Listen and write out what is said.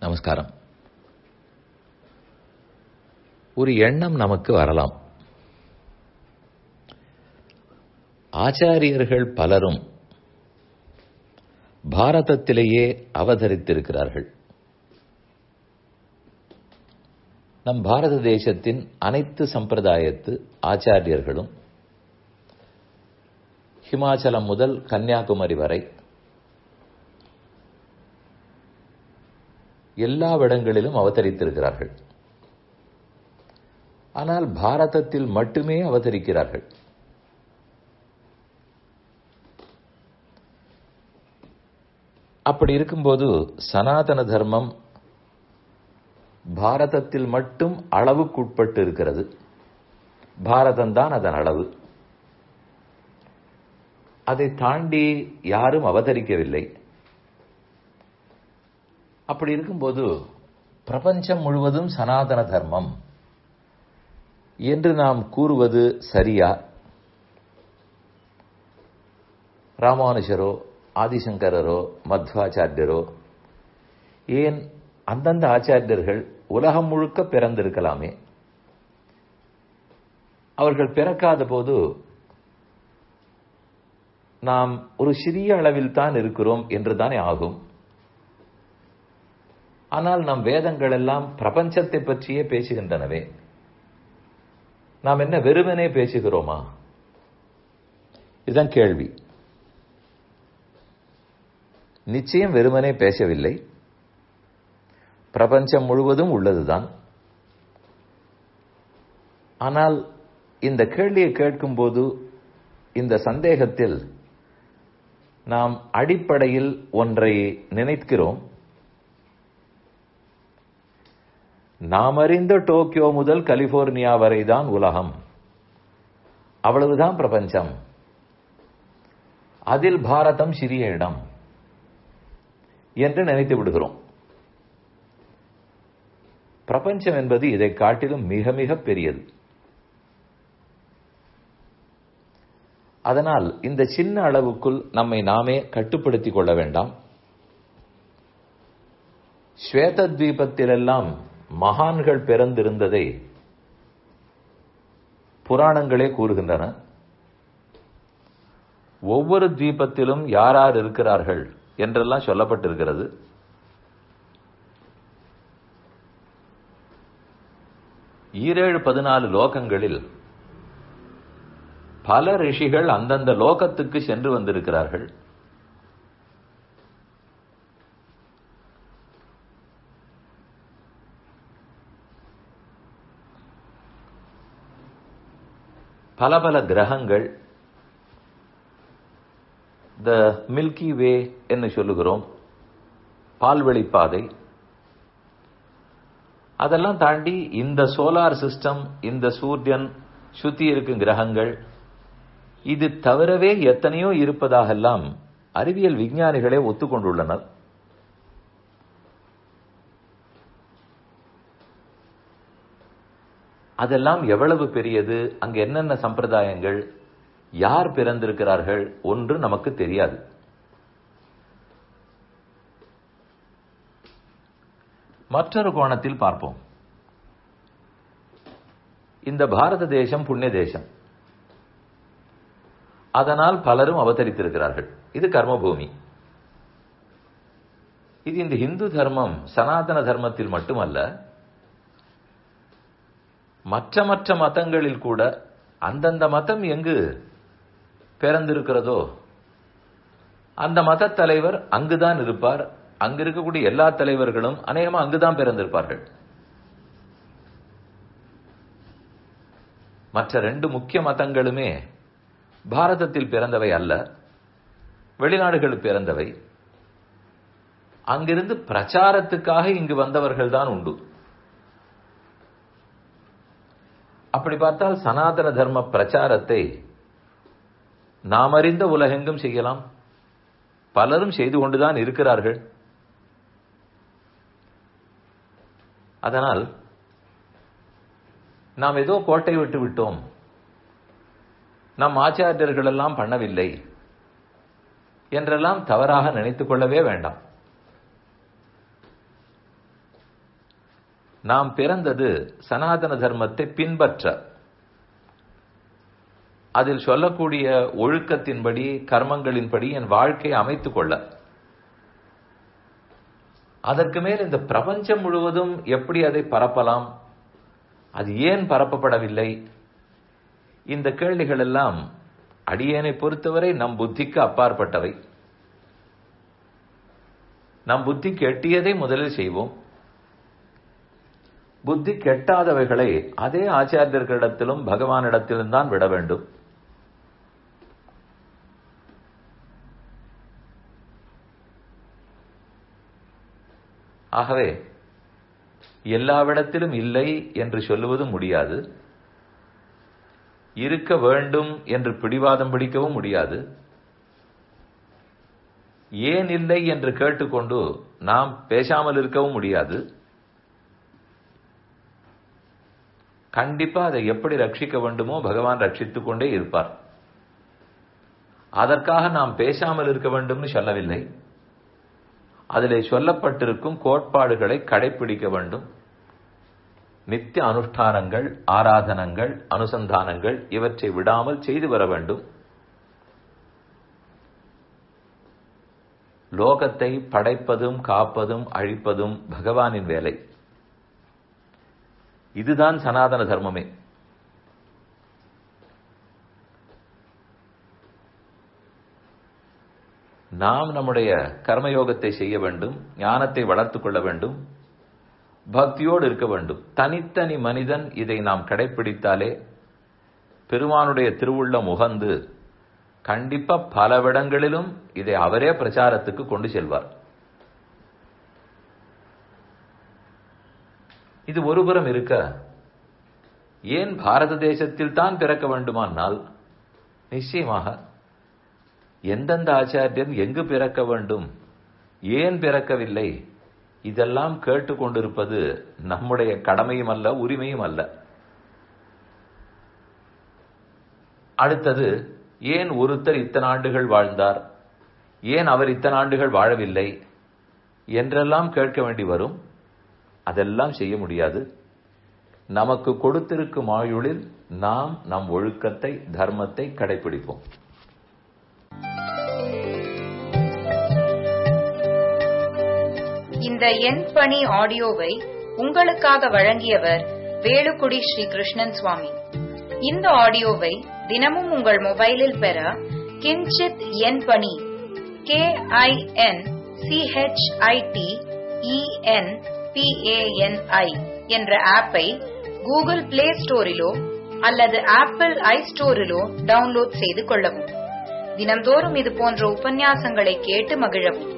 நமஸ்காரம் ஒரு எண்ணம் நமக்கு வரலாம் ஆச்சாரியர்கள் பலரும் பாரதத்திலேயே அவதரித்திருக்கிறார்கள் நம் பாரத தேசத்தின் அனைத்து சம்பிரதாயத்து ஆச்சாரியர்களும் ஹிமாச்சலம் முதல் கன்னியாகுமரி வரை எல்லா இடங்களிலும் அவதரித்திருக்கிறார்கள் ஆனால் பாரதத்தில் மட்டுமே அவதரிக்கிறார்கள் அப்படி இருக்கும்போது சனாதன தர்மம் பாரதத்தில் மட்டும் அளவுக்குட்பட்டு இருக்கிறது பாரதம்தான் அதன் அளவு அதை தாண்டி யாரும் அவதரிக்கவில்லை அப்படி இருக்கும்போது பிரபஞ்சம் முழுவதும் சனாதன தர்மம் என்று நாம் கூறுவது சரியா ராமானுஜரோ ஆதிசங்கரரோ மத்வாச்சாரியரோ ஏன் அந்தந்த ஆச்சாரியர்கள் உலகம் முழுக்க பிறந்திருக்கலாமே அவர்கள் பிறக்காத போது நாம் ஒரு சிறிய அளவில் தான் இருக்கிறோம் என்று தானே ஆகும் ஆனால் நம் வேதங்கள் எல்லாம் பிரபஞ்சத்தை பற்றியே பேசுகின்றனவே நாம் என்ன வெறுமனே பேசுகிறோமா இதுதான் கேள்வி நிச்சயம் வெறுமனே பேசவில்லை பிரபஞ்சம் முழுவதும் உள்ளதுதான் ஆனால் இந்த கேள்வியை கேட்கும்போது இந்த சந்தேகத்தில் நாம் அடிப்படையில் ஒன்றை நினைக்கிறோம் நாம் அறிந்த டோக்கியோ முதல் கலிபோர்னியா வரைதான் உலகம் அவ்வளவுதான் பிரபஞ்சம் அதில் பாரதம் சிறிய இடம் என்று நினைத்து விடுகிறோம் பிரபஞ்சம் என்பது இதை காட்டிலும் மிக மிக பெரியது அதனால் இந்த சின்ன அளவுக்குள் நம்மை நாமே கட்டுப்படுத்திக் கொள்ள வேண்டாம் ஸ்வேத தீபத்திலெல்லாம் மகான்கள் பிறந்திருந்ததை புராணங்களே கூறுகின்றன ஒவ்வொரு தீபத்திலும் யார் யார் இருக்கிறார்கள் என்றெல்லாம் சொல்லப்பட்டிருக்கிறது ஈரேழு பதினாலு லோகங்களில் பல ரிஷிகள் அந்தந்த லோகத்துக்கு சென்று வந்திருக்கிறார்கள் பல பல கிரகங்கள் த மில்கி வே என்று சொல்லுகிறோம் பால்வெளி பாதை அதெல்லாம் தாண்டி இந்த சோலார் சிஸ்டம் இந்த சூரியன் சுத்தி இருக்கும் கிரகங்கள் இது தவிரவே எத்தனையோ இருப்பதாகெல்லாம் அறிவியல் விஞ்ஞானிகளே ஒத்துக்கொண்டுள்ளனர் அதெல்லாம் எவ்வளவு பெரியது அங்கு என்னென்ன சம்பிரதாயங்கள் யார் பிறந்திருக்கிறார்கள் ஒன்று நமக்கு தெரியாது மற்றொரு கோணத்தில் பார்ப்போம் இந்த பாரத தேசம் புண்ணிய தேசம் அதனால் பலரும் அவதரித்திருக்கிறார்கள் இது கர்மபூமி இது இந்த இந்து தர்மம் சனாதன தர்மத்தில் மட்டுமல்ல மற்ற மற்ற மதங்களில் கூட அந்தந்த மதம் எங்கு பிறந்திருக்கிறதோ அந்த மத தலைவர் அங்குதான் இருப்பார் அங்க இருக்கக்கூடிய எல்லா தலைவர்களும் அநேகமா அங்குதான் பிறந்திருப்பார்கள் மற்ற ரெண்டு முக்கிய மதங்களுமே பாரதத்தில் பிறந்தவை அல்ல வெளிநாடுகள் பிறந்தவை அங்கிருந்து பிரச்சாரத்துக்காக இங்கு வந்தவர்கள் தான் உண்டு அப்படி பார்த்தால் சனாதன தர்ம பிரச்சாரத்தை நாம் அறிந்த உலகெங்கும் செய்யலாம் பலரும் செய்து கொண்டுதான் இருக்கிறார்கள் அதனால் நாம் ஏதோ கோட்டை விட்டு விட்டோம் நம் ஆச்சாரியர்கள் எல்லாம் பண்ணவில்லை என்றெல்லாம் தவறாக நினைத்துக் கொள்ளவே வேண்டாம் நாம் பிறந்தது சனாதன தர்மத்தை பின்பற்ற அதில் சொல்லக்கூடிய ஒழுக்கத்தின்படி கர்மங்களின்படி என் வாழ்க்கையை அமைத்துக் கொள்ள அதற்கு மேல் இந்த பிரபஞ்சம் முழுவதும் எப்படி அதை பரப்பலாம் அது ஏன் பரப்பப்படவில்லை இந்த கேள்விகள் எல்லாம் அடியேனை பொறுத்தவரை நம் புத்திக்கு அப்பாற்பட்டவை நம் புத்திக்கு எட்டியதை முதலில் செய்வோம் புத்தி கெட்டாதவைகளை அதே ஆச்சாரியர்களிடத்திலும் பகவானிடத்திலும் தான் விட வேண்டும் ஆகவே எல்லாவிடத்திலும் இல்லை என்று சொல்லுவதும் முடியாது இருக்க வேண்டும் என்று பிடிவாதம் பிடிக்கவும் முடியாது ஏன் இல்லை என்று கேட்டுக்கொண்டு நாம் பேசாமல் இருக்கவும் முடியாது கண்டிப்பா அதை எப்படி ரட்சிக்க வேண்டுமோ பகவான் ரட்சித்துக் கொண்டே இருப்பார் அதற்காக நாம் பேசாமல் இருக்க வேண்டும்னு சொல்லவில்லை அதிலே சொல்லப்பட்டிருக்கும் கோட்பாடுகளை கடைபிடிக்க வேண்டும் நித்திய அனுஷ்டானங்கள் ஆராதனங்கள் அனுசந்தானங்கள் இவற்றை விடாமல் செய்து வர வேண்டும் லோகத்தை படைப்பதும் காப்பதும் அழிப்பதும் பகவானின் வேலை இதுதான் சனாதன தர்மமே நாம் நம்முடைய கர்மயோகத்தை செய்ய வேண்டும் ஞானத்தை வளர்த்துக் கொள்ள வேண்டும் பக்தியோடு இருக்க வேண்டும் தனித்தனி மனிதன் இதை நாம் கடைபிடித்தாலே பெருமானுடைய திருவுள்ள முகந்து கண்டிப்பா பலவிடங்களிலும் இதை அவரே பிரச்சாரத்துக்கு கொண்டு செல்வார் இது ஒருபுறம் இருக்க ஏன் பாரத தேசத்தில் தான் பிறக்க வேண்டுமானால் நிச்சயமாக எந்தெந்த ஆச்சாரியன் எங்கு பிறக்க வேண்டும் ஏன் பிறக்கவில்லை இதெல்லாம் கேட்டுக்கொண்டிருப்பது நம்முடைய கடமையும் அல்ல உரிமையும் அல்ல அடுத்தது ஏன் ஒருத்தர் இத்தனை ஆண்டுகள் வாழ்ந்தார் ஏன் அவர் இத்தனை ஆண்டுகள் வாழவில்லை என்றெல்லாம் கேட்க வேண்டி வரும் அதெல்லாம் செய்ய முடியாது நமக்கு கொடுத்திருக்கும் ஆயுளில் நாம் நம் ஒழுக்கத்தை தர்மத்தை கடைபிடிப்போம் இந்த எண் பணி ஆடியோவை உங்களுக்காக வழங்கியவர் வேலுக்குடி ஸ்ரீ கிருஷ்ணன் சுவாமி இந்த ஆடியோவை தினமும் உங்கள் மொபைலில் பெற கிஞ்சித் எண் பணி கே ஐ என் சிஹெச்ஐடி இஎன் பிஏஎன்ஐ என்ற ஆப்பை கூகுள் பிளே ஸ்டோரிலோ அல்லது ஆப்பிள் ஐ ஸ்டோரிலோ டவுன்லோட் செய்து கொள்ளவும் தினம்தோறும் இது போன்ற உபன்யாசங்களை கேட்டு மகிழவும்